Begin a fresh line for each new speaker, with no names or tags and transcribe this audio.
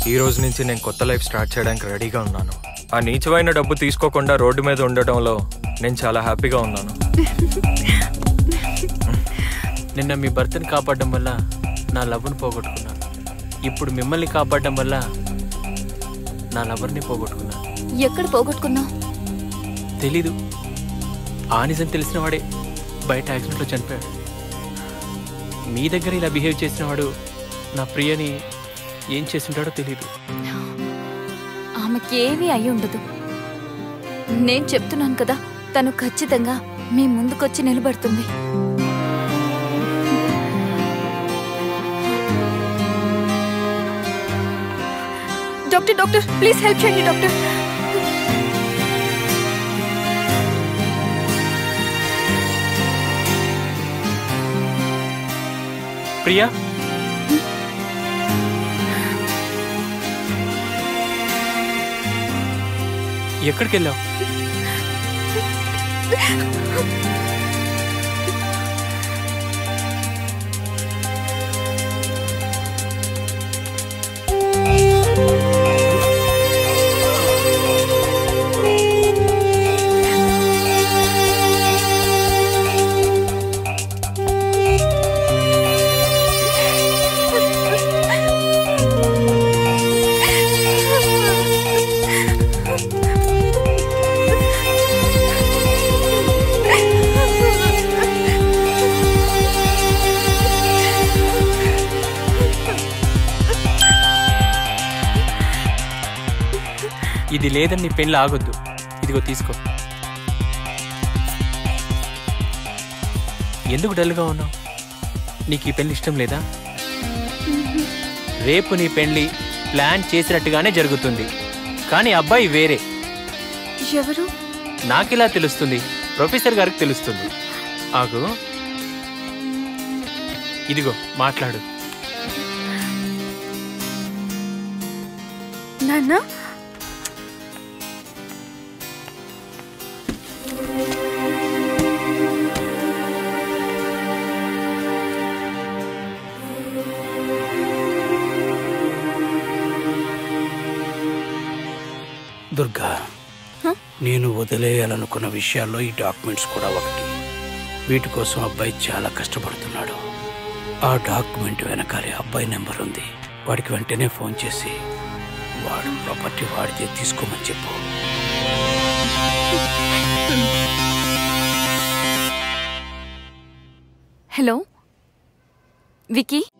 ఈ రోజు నుంచి నేను కొత్త లైఫ్ స్టార్ట్ చేయడానికి రెడీగా ఉన్నాను ఆ నీచమైన డబ్బు తీసుకోకుండా రోడ్డు మీద ఉండటంలో నేను చాలా హ్యాపీగా ఉన్నాను
నిన్న మీ భర్తని కాపాడడం వల్ల నా లవ్ని పోగొట్టుకున్నాను ఇప్పుడు మిమ్మల్ని కాపాడడం వల్ల నా లవర్ని పోగొట్టుకున్నాను
ఎక్కడ పోగొట్టుకున్నావు
తెలీదు ఆ నిజం తెలిసిన వాడే బయట యాక్సిడెంట్లో చనిపోయాడు మీ దగ్గర ఇలా బిహేవ్ చేసిన వాడు నా ప్రియని ఏం చేసింటాడో తెలీదు
ఆమెకి ఏమీ అయి ఉండదు నేను చెప్తున్నాను కదా తను ఖచ్చితంగా మీ ముందుకొచ్చి నిలబడుతుంది డాక్టర్ డాక్టర్ ప్లీజ్ హెల్ప్ చేయండి డాక్టర్
ప్రియా ఎక్కడికి వెళ్ళావు ఇది లేదని నీ పెళ్ళి ఆగొద్దు ఇదిగో తీసుకో ఎందుకు డల్గా ఉన్నావు నీకు ఈ పెళ్లి ఇష్టం లేదా రేపు నీ పెళ్లి ప్లాన్ చేసినట్టుగానే జరుగుతుంది కానీ అబ్బాయి వేరే
ఎవరు
నాకెలా తెలుస్తుంది ప్రొఫెసర్ గారికి తెలుస్తుంది ఆగు ఇదిగో మాట్లాడు
నాన్న
దుర్గా నేను వదిలేయాలనుకున్న విషయాల్లో ఈ డాక్యుమెంట్స్ కూడా ఒకటి వీటి కోసం అబ్బాయి చాలా కష్టపడుతున్నాడు ఆ డాక్యుమెంట్ వెనకాలే అబ్బాయి నెంబర్ ఉంది వాడికి వెంటనే ఫోన్ చేసి వాడు ప్రాపర్టీ వాడితే తీసుకోమని చెప్పు
హలో వికీ